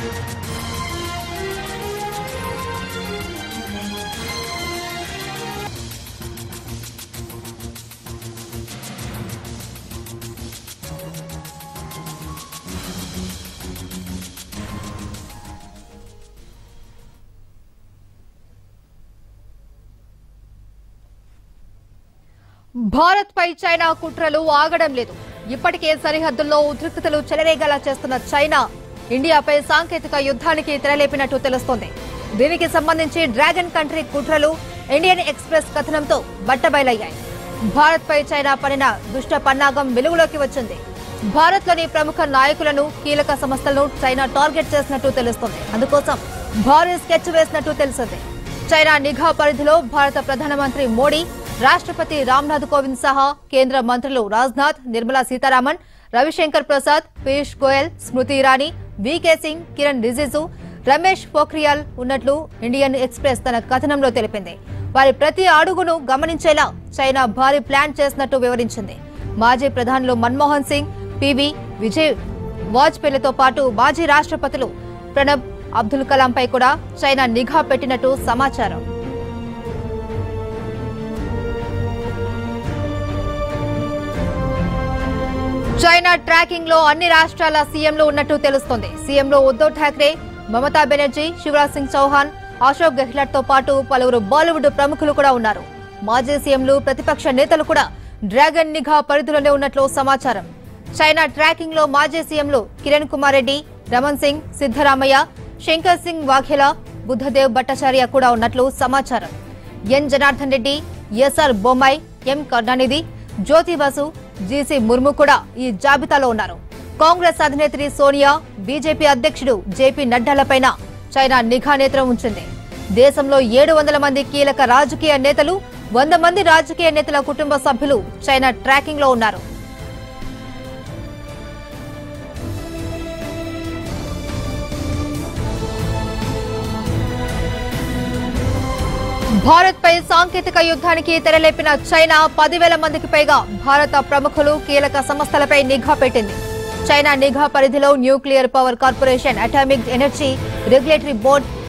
భారత్ పై చైనా కుట్రలు ఆగడం లేదు ఇప్పటికే సరిహద్దుల్లో ఉద్రిక్తతలు చెలరేగేలా చేస్తున్న చైనా ఇండియాపై సాంకేతిక యుద్ధానికి తెరలేపినట్టు తెలుస్తోంది దీనికి సంబంధించి డ్రాగన్ కంట్రీ కుట్రలు ఇండియన్ ఎక్స్ప్రెస్ కథనంతో బట్టబయలయ్యాయి భారత్ పై చైనా పడిన దుష్ట పన్నాగం వెలుగులోకి వచ్చింది భారత్ లోని ప్రముఖ నాయకులను కీలక సంస్థలను చైనా టార్గెట్ చేసినట్టు తెలుస్తోంది అందుకోసం భారీ స్కెచ్ వేసినట్టు తెలిసింది చైనా నిఘా పరిధిలో భారత ప్రధానమంత్రి మోడీ రాష్ట్రపతి రామ్నాథ్ కోవింద్ సహా కేంద్ర మంత్రులు రాజ్నాథ్ నిర్మలా సీతారామన్ రవిశంకర్ ప్రసాద్ పీయూష్ గోయల్ స్మృతి ఇరానీ వీకే సింగ్ కిరణ్ రిజిజు రమేష్ పోఖ్రియాల్ ఉన్నట్లు ఇండియన్ ఎక్స్ప్రెస్ తన కథనంలో తెలిపింది వారి ప్రతి అడుగును గమనించేలా చైనా భారీ ప్లాన్ చేసినట్టు వివరించింది మాజీ ప్రధానులు మన్మోహన్ సింగ్ పివి విజయ్ వాజ్పేయిలతో పాటు మాజీ రాష్ట్రపతులు ప్రణబ్ అబ్దుల్ కలాంపై కూడా చైనా నిఘా పెట్టినట్టు సమాచారం చైనా ట్రాకింగ్ లో అన్ని రాష్ట్రాల సీఎంలు ఉన్నట్టు తెలుస్తోంది సీఎంలో ఉద్దవ్ ఠాక్రే మమతా బెనర్జీ శివరాజ్ సింగ్ చౌహాన్ అశోక్ గెహ్లాట్ తో పాటు పలువురు బాలీవుడ్ ప్రముఖులు కూడా ఉన్నారు మాజీ సీఎంలు ప్రతిపక్ష నేతలు కూడా డ్రాగన్ నిఘా పరిధిలోనే ఉన్నట్లు సమాచారం చైనా ట్రాకింగ్ లో మాజీ సీఎంలు కిరణ్ కుమార్ రెడ్డి రమణ్ సింగ్ సిద్దరామయ్య శంకర్ సింగ్ వాఘేలా బుద్ధదేవ్ భట్టాచార్య కూడా ఉన్నట్లు సమాచారం ఎన్ జనార్దన్ రెడ్డి ఎస్ఆర్ బొమ్మాయి ఎం కరుణానిధి జ్యోతి బసు జీసీ ముర్ము కూడా ఈ జాబితాలో ఉన్నారు కాంగ్రెస్ అధినేత్రి సోనియా బీజేపీ అధ్యక్షుడు జేపీ నడ్డాలపైన చైనా నిఘా నేత్రం ఉంచింది దేశంలో ఏడు వందల మంది కీలక రాజకీయ నేతలు వంద మంది రాజకీయ నేతల కుటుంబ సభ్యులు చైనా ట్రాకింగ్ లో ఉన్నారు భారత్ పై సాంకేతిక యుద్ధానికి తెరలేపిన చైనా పదివేల మందికి పైగా భారత ప్రముఖులు కీలక సంస్థలపై నిఘా పెట్టింది చైనా నిఘా పరిధిలో nuclear power corporation atomic energy regulatory board